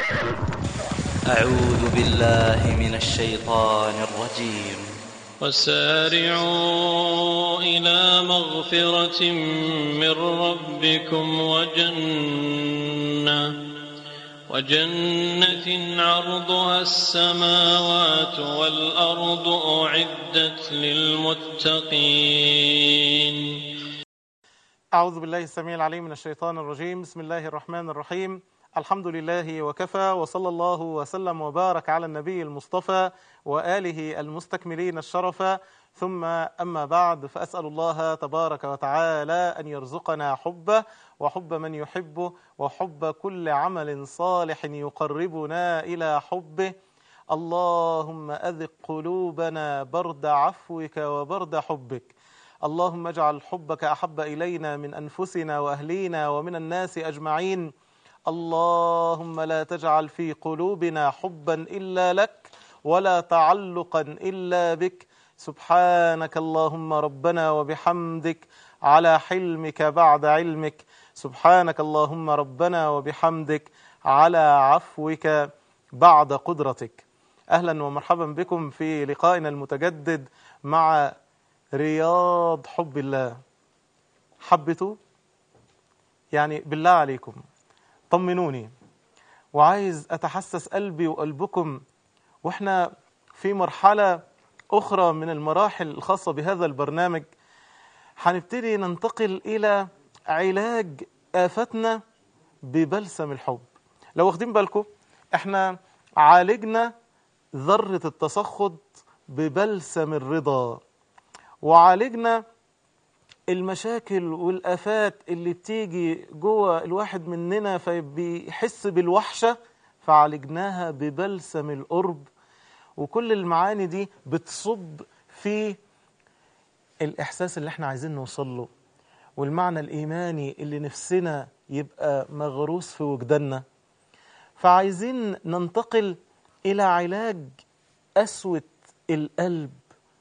أعوذ بالله من الشيطان الرجيم وسارعوا إلى مغفرة من ربكم وجنة وجنة عرضها السماوات والأرض أعدت للمتقين أعوذ بالله السميع العليم من الشيطان الرجيم بسم الله الرحمن الرحيم الحمد لله وكفى وصلى الله وسلم وبارك على النبي المصطفى وآله المستكملين الشرف ثم أما بعد فأسأل الله تبارك وتعالى أن يرزقنا حبه وحب من يحبه وحب كل عمل صالح يقربنا إلى حبه اللهم أذق قلوبنا برد عفوك وبرد حبك اللهم اجعل حبك أحب إلينا من أنفسنا وأهلينا ومن الناس أجمعين اللهم لا تجعل في قلوبنا حبا إلا لك ولا تعلقا إلا بك سبحانك اللهم ربنا وبحمدك على حلمك بعد علمك سبحانك اللهم ربنا وبحمدك على عفوك بعد قدرتك أهلا ومرحبا بكم في لقائنا المتجدد مع رياض حب الله حبتوا يعني بالله عليكم طمنوني وعايز أتحسس قلبي وقلبكم وإحنا في مرحلة أخرى من المراحل الخاصة بهذا البرنامج هنبتدي ننتقل إلى علاج آفتنا ببلسم الحب لو واخدين بالكم احنا عالجنا ذرة التسخط ببلسم الرضا وعالجنا المشاكل والآفات اللي بتيجي جوه الواحد مننا فبيحس بالوحشة فعالجناها ببلسم القرب وكل المعاني دي بتصب في الإحساس اللي احنا عايزين نوصل له والمعنى الإيماني اللي نفسنا يبقى مغروس في وجداننا فعايزين ننتقل إلى علاج أسوة القلب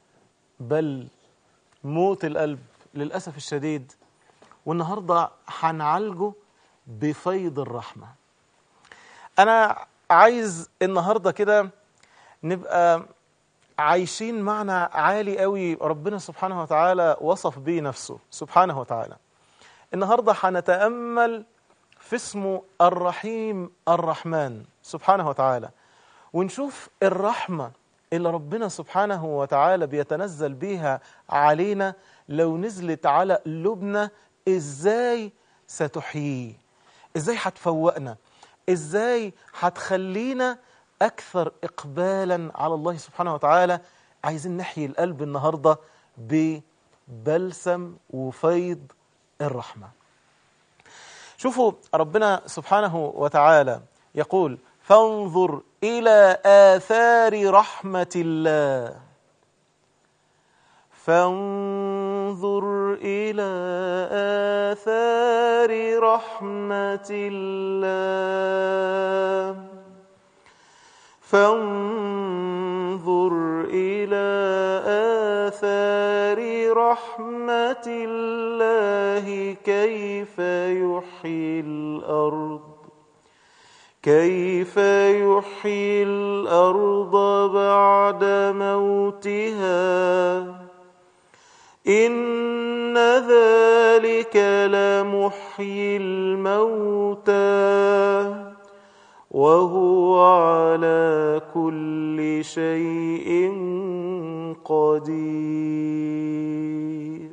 بل موت القلب للأسف الشديد والنهاردة هنعالجه بفيض الرحمة أنا عايز النهاردة كده نبقى عايشين معنى عالي قوي ربنا سبحانه وتعالى وصف به نفسه سبحانه وتعالى النهاردة هنتأمل في اسمه الرحيم الرحمن سبحانه وتعالى ونشوف الرحمة اللي ربنا سبحانه وتعالى بيتنزل بيها علينا لو نزلت على قلوبنا ازاي ستحييه ازاي هتفوقنا ازاي هتخلينا اكثر اقبالا على الله سبحانه وتعالى عايزين نحيي القلب النهارده ببلسم وفيض الرحمه شوفوا ربنا سبحانه وتعالى يقول فانظر الى اثار رحمه الله فانظر الى اثار رحمه الله فانظر إلى آثار رحمة الله كيف يحيي الأرض كيف يحيي الأرض بعد موتها إن ذلك لمحيي الموتى وهو على كل شيء قدير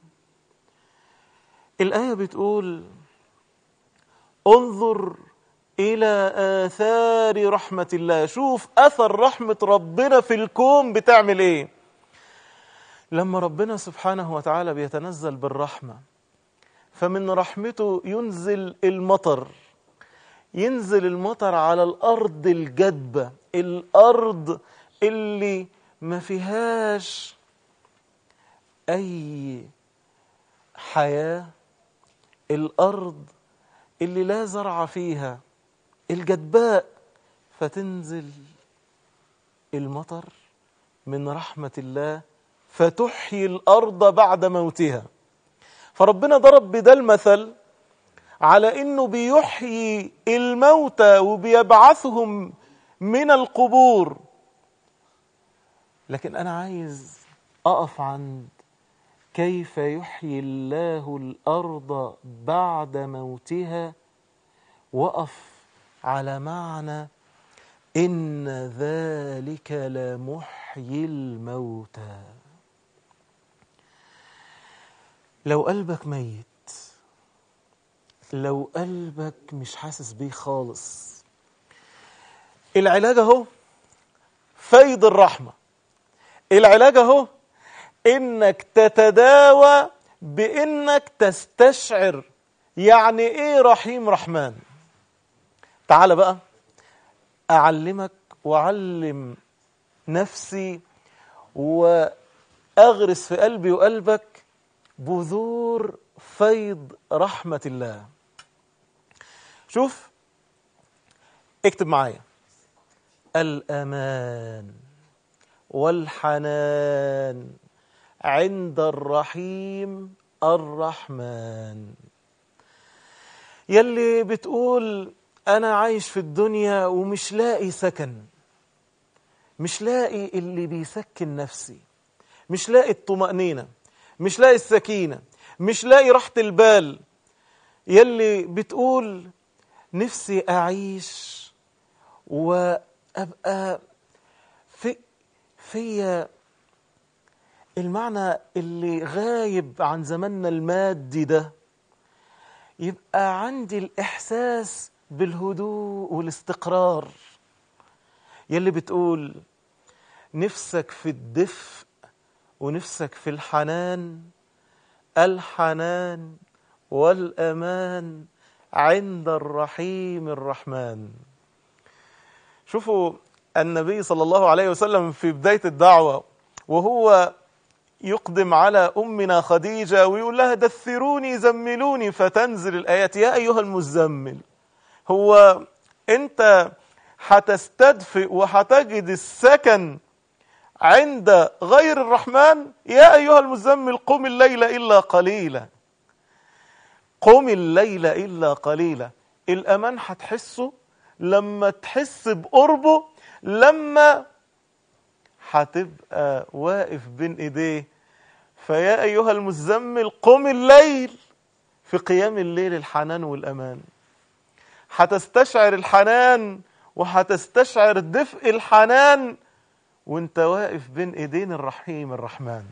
الآية بتقول انظر إلى آثار رحمة الله شوف أثر رحمة ربنا في الكون بتعمل إيه لما ربنا سبحانه وتعالى بيتنزل بالرحمة فمن رحمته ينزل المطر ينزل المطر على الأرض الجدبة الأرض اللي ما فيهاش أي حياة الأرض اللي لا زرع فيها الجدباء فتنزل المطر من رحمة الله فتحيي الأرض بعد موتها فربنا ضرب بده المثل على انه بيحيي الموتى وبيبعثهم من القبور لكن انا عايز اقف عند كيف يحيي الله الارض بعد موتها وقف على معنى ان ذلك لمحيي الموتى لو قلبك ميت لو قلبك مش حاسس بيه خالص العلاج اهو فيض الرحمه العلاج اهو انك تتداوى بانك تستشعر يعني ايه رحيم رحمن تعال بقى اعلمك واعلم نفسي واغرس في قلبي وقلبك بذور فيض رحمه الله شوف اكتب معايا الامان والحنان عند الرحيم الرحمن يلي بتقول انا عايش في الدنيا ومش لاقي سكن مش لاقي اللي بيسكن نفسي مش لاقي الطمأنينة مش لاقي السكينة مش لاقي راحة البال يلي بتقول نفسي أعيش وأبقى في في المعنى اللي غايب عن زماننا المادي ده يبقى عندي الإحساس بالهدوء والاستقرار يلي بتقول نفسك في الدفء ونفسك في الحنان الحنان والأمان عند الرحيم الرحمن شوفوا النبي صلى الله عليه وسلم في بداية الدعوة وهو يقدم على أمنا خديجة ويقول لها دثروني زملوني فتنزل الآيات يا أيها المزمل هو أنت هتستدفئ وهتجد السكن عند غير الرحمن يا أيها المزمل قم الليل إلا قليلا قم الليل إلا قليلا الأمان هتحسه لما تحس بقربه لما هتبقى واقف بين ايديه فيا ايها المزمل قم الليل في قيام الليل الحنان والامان هتستشعر الحنان وهتستشعر دفء الحنان وانت واقف بين ايدين الرحيم الرحمن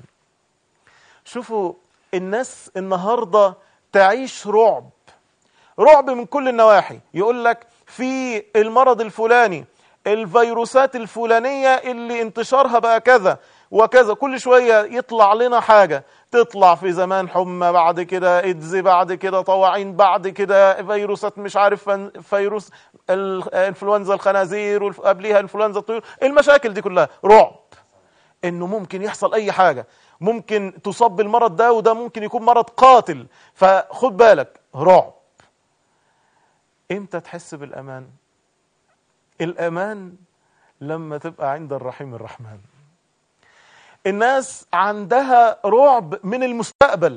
شوفوا الناس النهارده تعيش رعب رعب من كل النواحي يقول لك في المرض الفلاني الفيروسات الفلانية اللي انتشارها بقى كذا وكذا كل شوية يطلع لنا حاجة تطلع في زمان حمى بعد كده ايدز بعد كده طواعين بعد كده فيروسات مش عارف فيروس انفلونزا الخنازير وقبليها انفلونزا الطيور المشاكل دي كلها رعب انه ممكن يحصل اي حاجة ممكن تصاب بالمرض ده وده ممكن يكون مرض قاتل فخد بالك رعب امتى تحس بالامان الامان لما تبقى عند الرحيم الرحمن الناس عندها رعب من المستقبل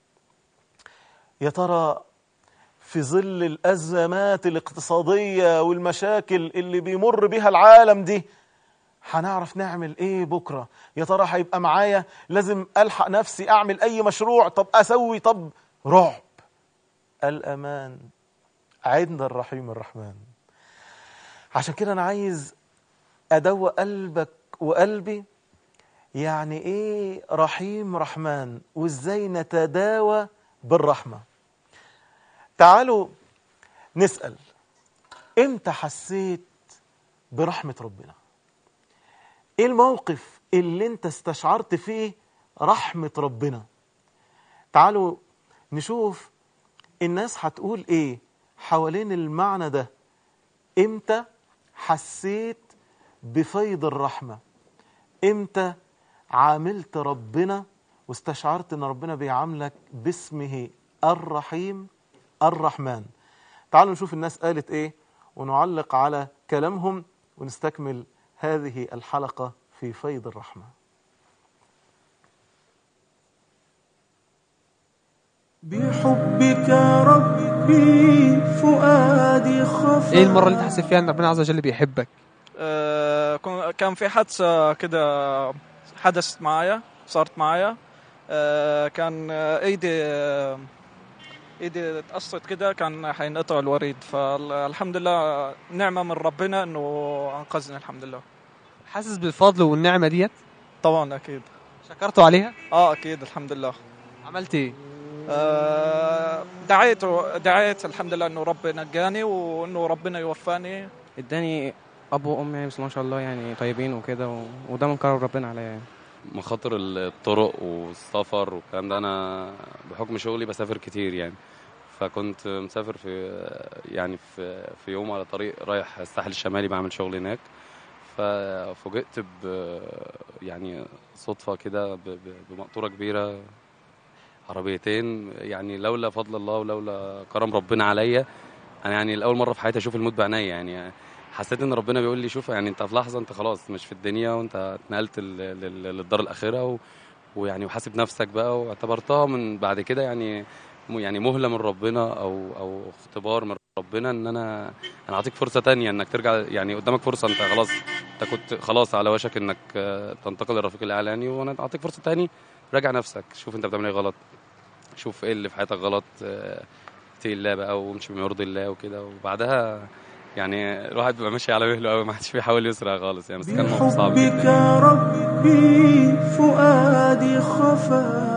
يا ترى في ظل الازمات الاقتصاديه والمشاكل اللي بيمر بها العالم دي هنعرف نعمل ايه بكره يا ترى هيبقى معايا لازم الحق نفسي اعمل اي مشروع طب اسوي طب رعب الامان عند الرحيم الرحمن عشان كده انا عايز ادوق قلبك وقلبي يعني ايه رحيم رحمن وازاي نتداوى بالرحمه تعالوا نسال امتى حسيت برحمه ربنا ايه الموقف اللي انت استشعرت فيه رحمه ربنا تعالوا نشوف الناس هتقول ايه حوالين المعنى ده امتى حسيت بفيض الرحمه امتى عاملت ربنا واستشعرت ان ربنا بيعاملك باسمه الرحيم الرحمن تعالوا نشوف الناس قالت ايه ونعلق على كلامهم ونستكمل هذه الحلقه في فيض الرحمه بحبك ربي فؤادي خفى ايه المره اللي انت حسيت فيها ان ربنا عز وجل بيحبك آه، كن- كان في حادثة كده حدثت معايا صارت معايا آه، كان آه، ايدي آه، ايدي اتقصت كده كان حينقطع الوريد فالحمد لله نعمة من ربنا انه انقذني الحمد لله حاسس بالفضل والنعمه ديت طبعا اكيد شكرته عليها اه اكيد الحمد لله عملت ايه آه، دعيت دعيت الحمد لله انه ربي نجاني وانه ربنا يوفاني اداني ابو وام يعني بسم الله ما شاء الله يعني طيبين وكده و... وده من كرم ربنا عليا يعني مخاطر الطرق والسفر والكلام ده انا بحكم شغلي بسافر كتير يعني فكنت مسافر في يعني في في يوم على طريق رايح الساحل الشمالي بعمل شغل هناك ففوجئت ب يعني صدفة كده ب- ب- بمقطورة كبيرة عربيتين يعني لولا فضل الله ولولا كرم ربنا عليا انا يعني لاول مرة في حياتي اشوف الموت بعينيا يعني حسيت ان ربنا بيقول لي شوف يعني انت في لحظه انت خلاص مش في الدنيا وانت اتنقلت لل- لل- للدار الاخره و... ويعني وحاسب نفسك بقى واعتبرتها من بعد كده يعني م- يعني مهله من ربنا او او اختبار من ربنا ان انا انا اعطيك فرصه تانية انك ترجع يعني قدامك فرصه انت خلاص انت كنت خلاص على وشك انك آه، تنتقل للرفيق الاعلاني وانا اعطيك فرصه تاني راجع نفسك شوف انت بتعمل ايه غلط شوف ايه اللي في حياتك غلط آه، اتقي الله بقى وامشي بما يرضي الله وكده وبعدها يعني الواحد بيبقى ماشي على مهله قوي ما حدش بيحاول يسرع خالص يعني بس كان موقف صعب بحبك جدا ربي فؤادي خفى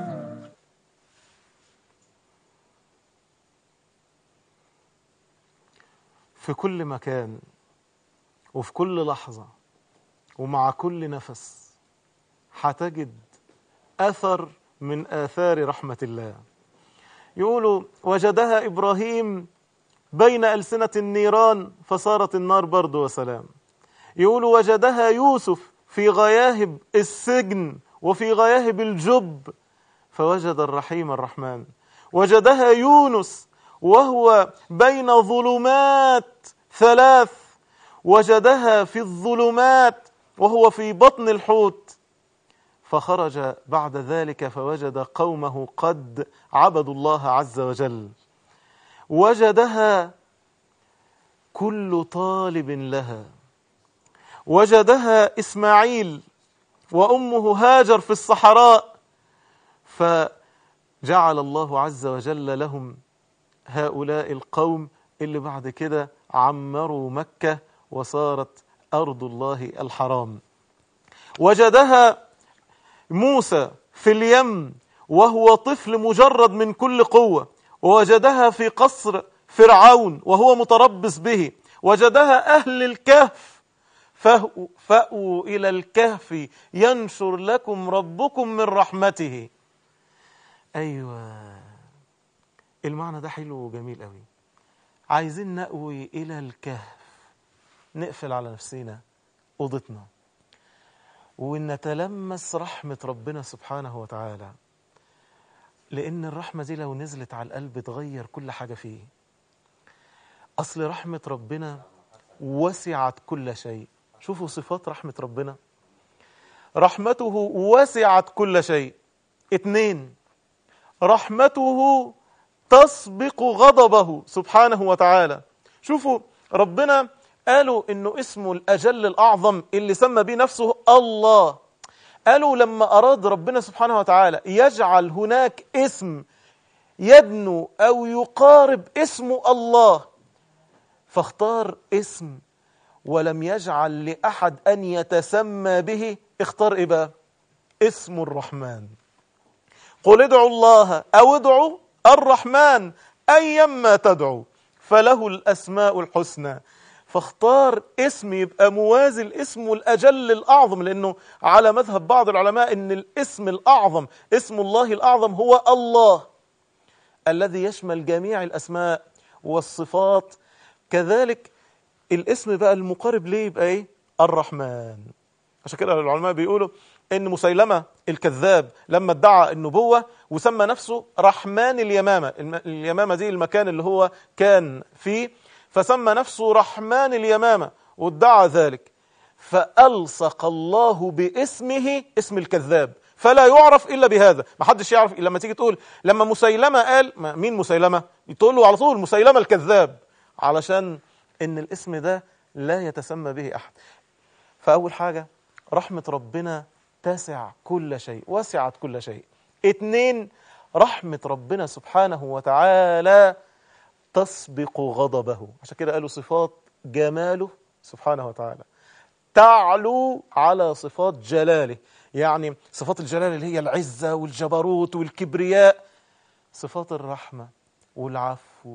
في كل مكان وفي كل لحظة ومع كل نفس هتجد أثر من آثار رحمة الله يقولوا وجدها إبراهيم بين ألسنة النيران فصارت النار برد وسلام يقولوا وجدها يوسف في غياهب السجن وفي غياهب الجب فوجد الرحيم الرحمن وجدها يونس وهو بين ظلمات ثلاث وجدها في الظلمات وهو في بطن الحوت فخرج بعد ذلك فوجد قومه قد عبدوا الله عز وجل وجدها كل طالب لها وجدها اسماعيل وامه هاجر في الصحراء فجعل الله عز وجل لهم هؤلاء القوم اللي بعد كده عمروا مكه وصارت ارض الله الحرام وجدها موسى في اليم وهو طفل مجرد من كل قوه ووجدها في قصر فرعون وهو متربص به وجدها اهل الكهف فهو- فأووا إلى الكهف ينشر لكم ربكم من رحمته أيوة المعنى ده حلو وجميل قوي عايزين نأوي إلى الكهف نقفل على نفسنا أوضتنا ونتلمس رحمة ربنا سبحانه وتعالى لأن الرحمة دي لو نزلت على القلب تغير كل حاجة فيه أصل رحمة ربنا وسعت كل شيء شوفوا صفات رحمة ربنا رحمته وسعت كل شيء اتنين رحمته تسبق غضبه سبحانه وتعالى شوفوا ربنا قالوا انه اسمه الاجل الاعظم اللي سمى به نفسه الله قالوا لما اراد ربنا سبحانه وتعالى يجعل هناك اسم يدنو او يقارب اسم الله فاختار اسم ولم يجعل لأحد أن يتسمى به اختار إيه بقى اسم الرحمن قل ادعوا الله أو ادعوا الرحمن أيما تدعوا فله الأسماء الحسنى فاختار اسم يبقى موازي الاسم الأجل الأعظم لأنه على مذهب بعض العلماء أن الاسم الأعظم اسم الله الأعظم هو الله الذي يشمل جميع الأسماء والصفات كذلك الاسم بقى المقارب ليه يبقى ايه الرحمن عشان كده العلماء بيقولوا ان مسيلمة الكذاب لما ادعى النبوة وسمى نفسه رحمن اليمامة الم- اليمامة دي المكان اللي هو كان فيه فسمى نفسه رحمن اليمامة وادعى ذلك فألصق الله باسمه اسم الكذاب فلا يعرف الا بهذا ما حدش يعرف لما تيجي تقول لما مسيلمه قال ما- مين مسيلمه تقول له على طول مسيلمه الكذاب علشان ان الاسم ده لا يتسمى به احد فاول حاجه رحمه ربنا تسع كل شيء وسعت كل شيء اتنين رحمه ربنا سبحانه وتعالى تسبق غضبه عشان كده قالوا صفات جماله سبحانه وتعالى تعلو على صفات جلاله يعني صفات الجلال اللي هي العزة والجبروت والكبرياء صفات الرحمة والعفو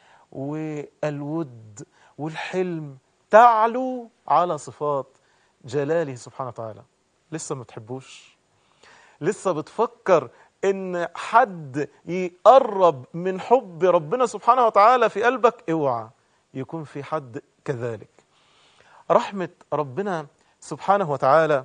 والود والحلم تعلو على صفات جلاله سبحانه وتعالى لسه ما تحبوش لسه بتفكر ان حد يقرب من حب ربنا سبحانه وتعالى في قلبك اوعى يكون في حد كذلك رحمة ربنا سبحانه وتعالى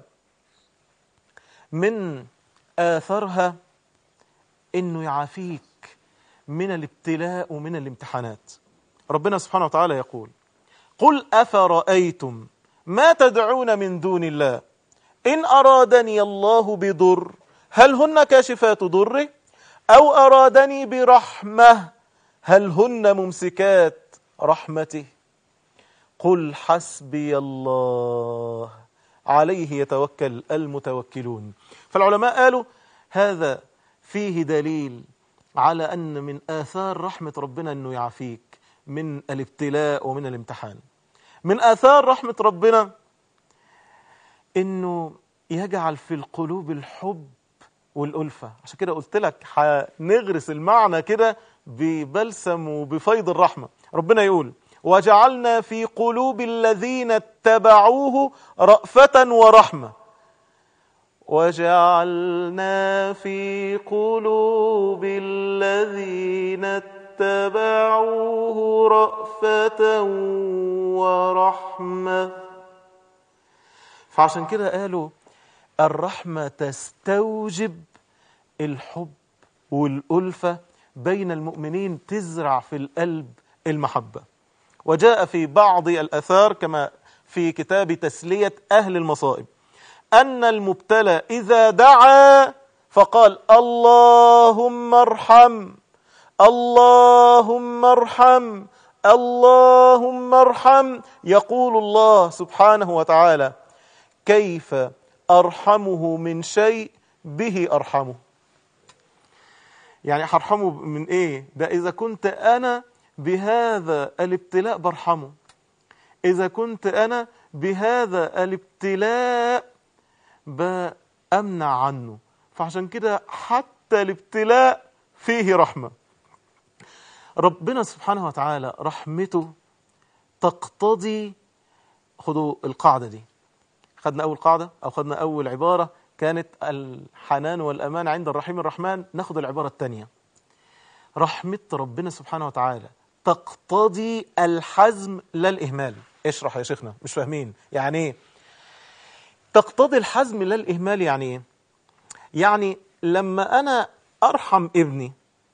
من آثارها انه يعافيك من الابتلاء ومن الامتحانات ربنا سبحانه وتعالى يقول قل أفرأيتم ما تدعون من دون الله إن أرادني الله بضر هل هن كاشفات ضره أو أرادني برحمة هل هن ممسكات رحمته قل حسبي الله عليه يتوكل المتوكلون فالعلماء قالوا هذا فيه دليل على أن من آثار رحمة ربنا أنه يعافيك من الابتلاء ومن الامتحان من آثار رحمة ربنا أنه يجعل في القلوب الحب والألفة عشان كده قلت لك هنغرس المعنى كده ببلسم وبفيض الرحمة ربنا يقول وجعلنا في قلوب الذين اتبعوه رأفة ورحمة وجعلنا في قلوب الذين اتبعوه رأفة ورحمة فعشان كده قالوا الرحمة تستوجب الحب والألفة بين المؤمنين تزرع في القلب المحبة وجاء في بعض الأثار كما في كتاب تسلية أهل المصائب أن المبتلى إذا دعا فقال اللهم ارحم اللهم ارحم اللهم ارحم يقول الله سبحانه وتعالى كيف أرحمه من شيء به أرحمه يعني هرحمه من إيه ده إذا كنت أنا بهذا الابتلاء برحمه إذا كنت أنا بهذا الابتلاء بأمنع عنه فعشان كده حتى الابتلاء فيه رحمة ربنا سبحانه وتعالى رحمته تقتضي خدوا القاعدة دي خدنا أول قاعدة أو خدنا أول عبارة كانت الحنان والأمان عند الرحيم الرحمن ناخد العبارة الثانية رحمة ربنا سبحانه وتعالى تقتضي الحزم لا الإهمال اشرح يا شيخنا مش فاهمين يعني ايه تقتضي الحزم لا الإهمال يعني ايه يعني لما أنا أرحم ابني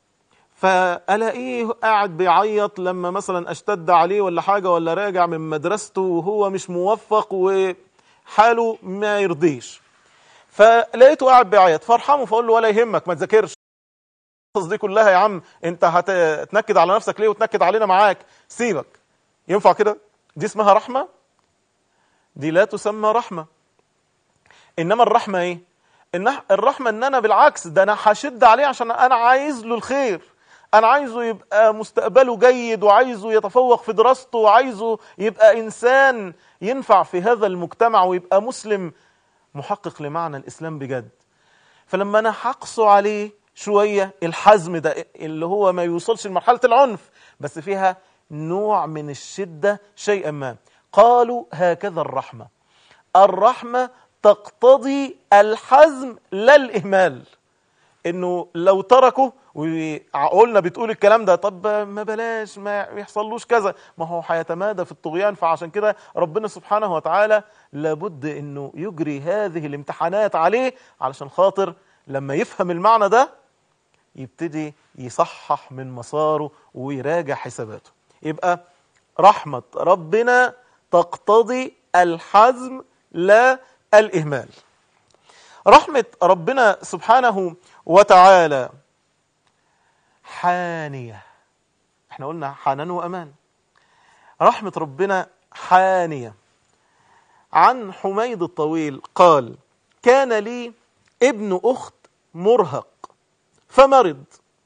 فألاقيه قاعد بيعيط لما مثلا أشتد عليه ولا حاجة ولا راجع من مدرسته وهو مش موفق وحاله ما يرضيش فلقيته قاعد بيعيط فارحمه فاقول له ولا يهمك ما تذاكرش القصص دي كلها يا عم انت هتنكد على نفسك ليه وتنكد علينا معاك سيبك ينفع كده دي اسمها رحمة دي لا تسمى رحمة انما الرحمة ايه ان الرحمة ان انا بالعكس ده انا هشد عليه عشان انا عايز له الخير انا عايزه يبقى مستقبله جيد وعايزه يتفوق في دراسته وعايزه يبقى انسان ينفع في هذا المجتمع ويبقى مسلم محقق لمعنى الاسلام بجد فلما انا هقسو عليه شوية الحزم ده اللي هو ما يوصلش لمرحلة العنف بس فيها نوع من الشدة شيئا ما قالوا هكذا الرحمة الرحمة تقتضي الحزم لا الإهمال انه لو تركه وعقولنا بتقول الكلام ده طب ما بلاش ما يحصلوش كذا ما هو هيتمادى في الطغيان فعشان كده ربنا سبحانه وتعالى لابد انه يجري هذه الامتحانات عليه علشان خاطر لما يفهم المعنى ده يبتدي يصحح من مساره ويراجع حساباته يبقى رحمة ربنا تقتضي الحزم لا الإهمال رحمة ربنا سبحانه وتعالى حانية احنا قلنا حنان وأمان رحمة ربنا حانية عن حميد الطويل قال كان لي ابن أخت مرهق فمرض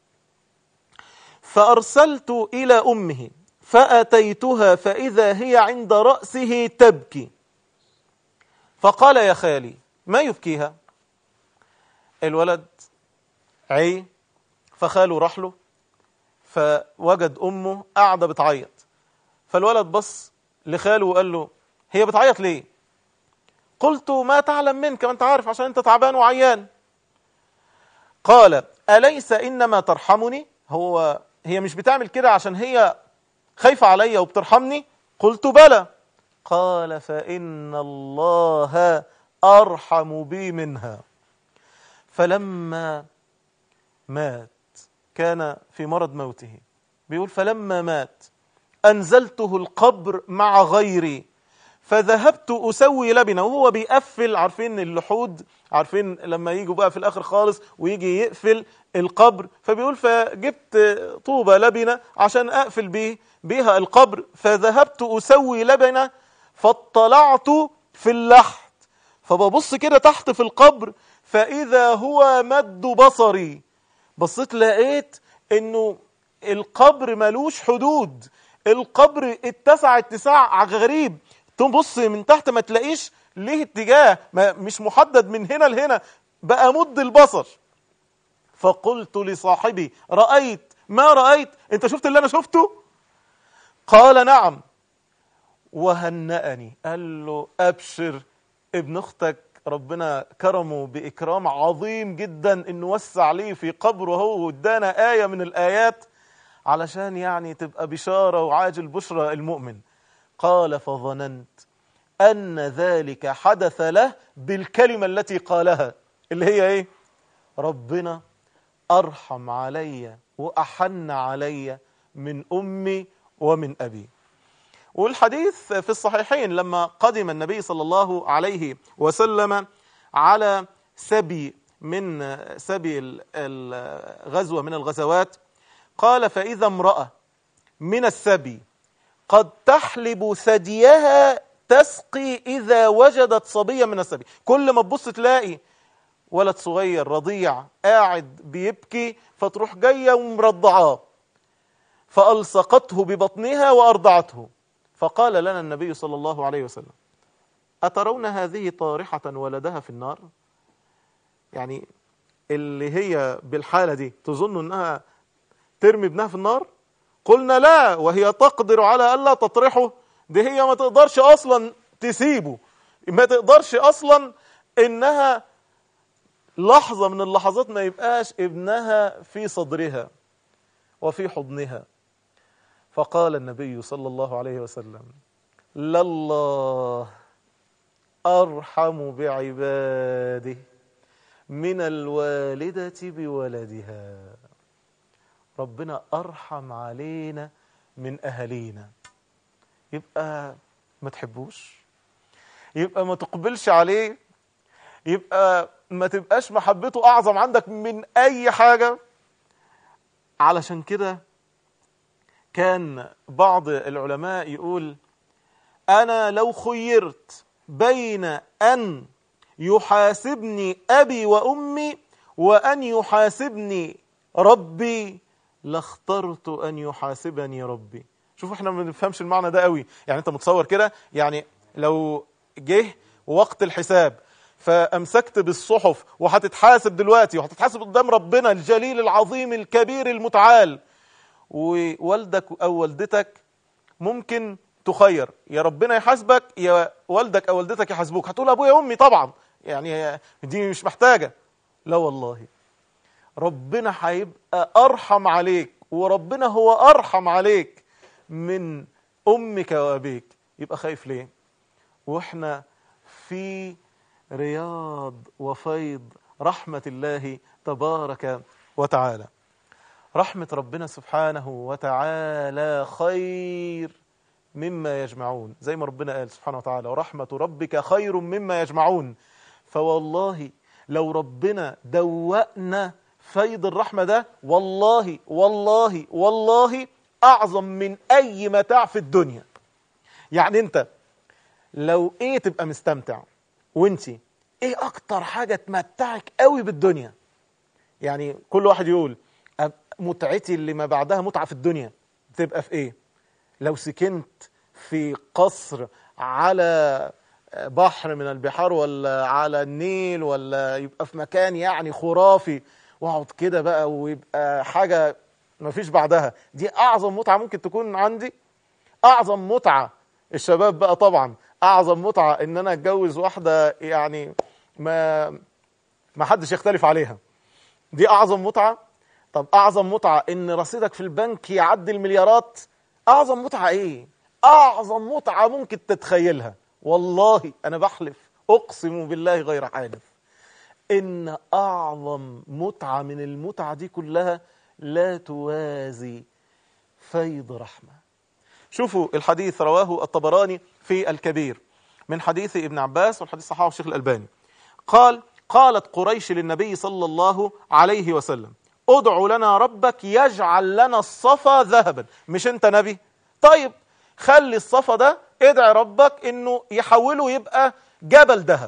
فأرسلت إلى أمه فأتيتها فإذا هي عند رأسه تبكي فقال يا خالي ما يبكيها الولد عي فخاله راح له فوجد أمه قاعدة بتعيط فالولد بص لخاله وقال له هي بتعيط ليه قلت ما تعلم منك ما انت عارف عشان انت تعبان وعيان قال أليس إنما ترحمني هو هي مش بتعمل كده عشان هي خايفة عليا وبترحمني قلت بلى قال فإن الله أرحم بي منها فلما مات كان في مرض موته بيقول فلما مات أنزلته القبر مع غيري فذهبت أسوي لبنة وهو بيقفل عارفين اللحود عارفين لما يجوا بقى في الآخر خالص ويجي يقفل القبر فبيقول فجبت طوبة لبنة عشان أقفل بيه بيها القبر فذهبت أسوي لبنة فاطلعت في اللحد فببص كده تحت في القبر فإذا هو مد بصري بصيت لقيت انه القبر ملوش حدود القبر اتسع اتساع غريب تبص من تحت ما تلاقيش ليه اتجاه ما مش محدد من هنا لهنا بقى مد البصر فقلت لصاحبي رأيت ما رأيت انت شفت اللي انا شفته قال نعم وهنأني قال له أبشر ابن أختك ربنا كرمه بإكرام عظيم جدا إنه وسع ليه في قبره هو وادانا آية من الآيات علشان يعني تبقى بشارة وعاجل بشرى المؤمن قال فظننت أن ذلك حدث له بالكلمة التي قالها اللي هي إيه ربنا أرحم علي وأحن علي من أمي ومن أبي والحديث في الصحيحين لما قدم النبي صلى الله عليه وسلم على سبي من سبي الغزوة من الغزوات قال فإذا امرأة من السبي قد تحلب ثديها تسقي إذا وجدت صبيا من السبي كل ما تبص تلاقي ولد صغير رضيع قاعد بيبكي فتروح جاية ومرضعاه فألصقته ببطنها وأرضعته فقال لنا النبي صلى الله عليه وسلم أترون هذه طارحة ولدها في النار يعني اللي هي بالحالة دي تظن أنها ترمي ابنها في النار قلنا لا وهي تقدر على ألا تطرحه دي هي ما تقدرش أصلا تسيبه ما تقدرش أصلا إنها لحظة من اللحظات ما يبقاش ابنها في صدرها وفي حضنها فقال النبي صلى الله عليه وسلم لله أرحم بعباده من الوالدة بولدها ربنا أرحم علينا من أهالينا يبقى ما تحبوش يبقى ما تقبلش عليه يبقى ما تبقاش محبته أعظم عندك من أي حاجة علشان كده كان بعض العلماء يقول أنا لو خيرت بين أن يحاسبني أبي وأمي وأن يحاسبني ربي لاخترت أن يحاسبني ربي شوفوا احنا ما بنفهمش المعنى ده قوي يعني انت متصور كده يعني لو جه وقت الحساب فامسكت بالصحف وهتتحاسب دلوقتي وهتتحاسب قدام ربنا الجليل العظيم الكبير المتعال ووالدك او والدتك ممكن تخير يا ربنا يحاسبك يا والدك او والدتك يحاسبوك هتقول ابويا وامي طبعا يعني دي مش محتاجه لا والله ربنا هيبقى ارحم عليك وربنا هو ارحم عليك من امك وابيك يبقى خايف ليه واحنا في رياض وفيض رحمه الله تبارك وتعالى رحمه ربنا سبحانه وتعالى خير مما يجمعون زي ما ربنا قال سبحانه وتعالى ورحمه ربك خير مما يجمعون فوالله لو ربنا دوقنا فيض الرحمة ده والله والله والله أعظم من أي متاع في الدنيا يعني أنت لو إيه تبقى مستمتع وانت إيه أكتر حاجة تمتعك قوي بالدنيا يعني كل واحد يقول أب- متعتي اللي ما بعدها متعة في الدنيا تبقى في إيه لو سكنت في قصر على بحر من البحار ولا على النيل ولا يبقى في مكان يعني خرافي واقعد كده بقى ويبقى حاجة ما فيش بعدها دي أعظم متعة ممكن تكون عندي أعظم متعة الشباب بقى طبعا أعظم متعة إن أنا أتجوز واحدة يعني ما ما حدش يختلف عليها دي أعظم متعة طب أعظم متعة إن رصيدك في البنك يعدي المليارات أعظم متعة إيه أعظم متعة ممكن تتخيلها والله أنا بحلف أقسم بالله غير حالف إن أعظم متعة من المتعة دي كلها لا توازي فيض رحمة شوفوا الحديث رواه الطبراني في الكبير من حديث ابن عباس والحديث صححه الشيخ الألباني قال قالت قريش للنبي صلى الله عليه وسلم ادع لنا ربك يجعل لنا الصفا ذهبا مش انت نبي طيب خلي الصفا ده ادعي ربك انه يحوله يبقى جبل ذهب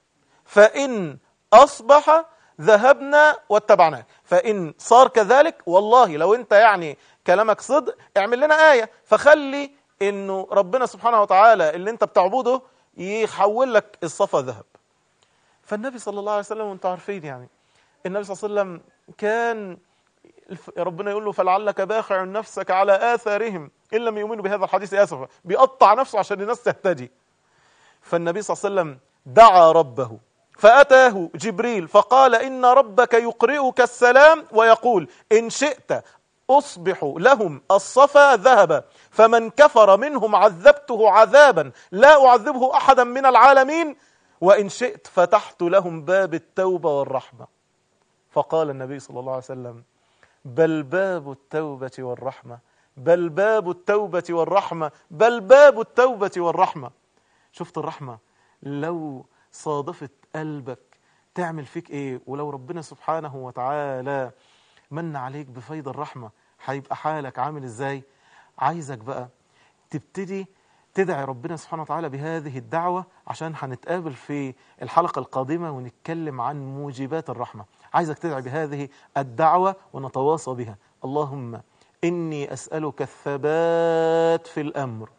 فإن أصبح ذهبنا واتبعناك فإن صار كذلك والله لو أنت يعني كلامك صدق اعمل لنا آية فخلي إنه ربنا سبحانه وتعالى اللي أنت بتعبده يحول لك الصفا ذهب فالنبي صلى الله عليه وسلم وانتم عارفين يعني النبي صلى الله عليه وسلم كان الف- ربنا يقول له فلعلك باخع نفسك على آثارهم إن لم يؤمنوا بهذا الحديث آسفا بيقطع نفسه عشان الناس تهتدي فالنبي صلى الله عليه وسلم دعا ربه فأتاه جبريل فقال إن ربك يقرئك السلام ويقول إن شئت أصبح لهم الصفا ذهبا فمن كفر منهم عذبته عذابا لا أعذبه أحدا من العالمين وإن شئت فتحت لهم باب التوبة والرحمة فقال النبي صلى الله عليه وسلم بل باب التوبة والرحمة بل باب التوبة والرحمة بل باب التوبة والرحمة شفت الرحمة لو صادفت قلبك تعمل فيك ايه ولو ربنا سبحانه وتعالى من عليك بفيض الرحمة هيبقى حالك عامل ازاي عايزك بقى تبتدي تدعي ربنا سبحانه وتعالى بهذه الدعوة عشان هنتقابل في الحلقة القادمة ونتكلم عن موجبات الرحمة عايزك تدعي بهذه الدعوة ونتواصى بها اللهم إني أسألك الثبات في الأمر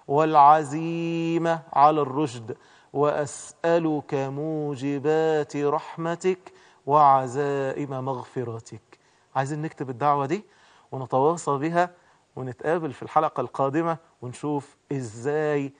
والعزيمة على الرشد وأسألك موجبات رحمتك وعزائم مغفرتك عايزين نكتب الدعوة دي ونتواصى بها ونتقابل في الحلقة القادمة ونشوف إزاي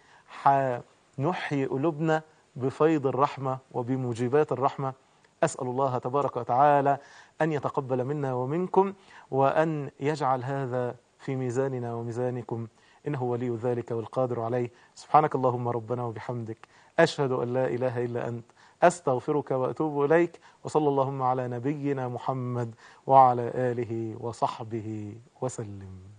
نحيي قلوبنا بفيض الرحمة وبموجبات الرحمة أسأل الله تبارك وتعالى أن يتقبل منا ومنكم وأن يجعل هذا في ميزاننا وميزانكم إنه ولي ذلك والقادر عليه سبحانك اللهم ربنا وبحمدك أشهد أن لا إله إلا أنت أستغفرك وأتوب إليك وصلى اللهم على نبينا محمد وعلى آله وصحبه وسلم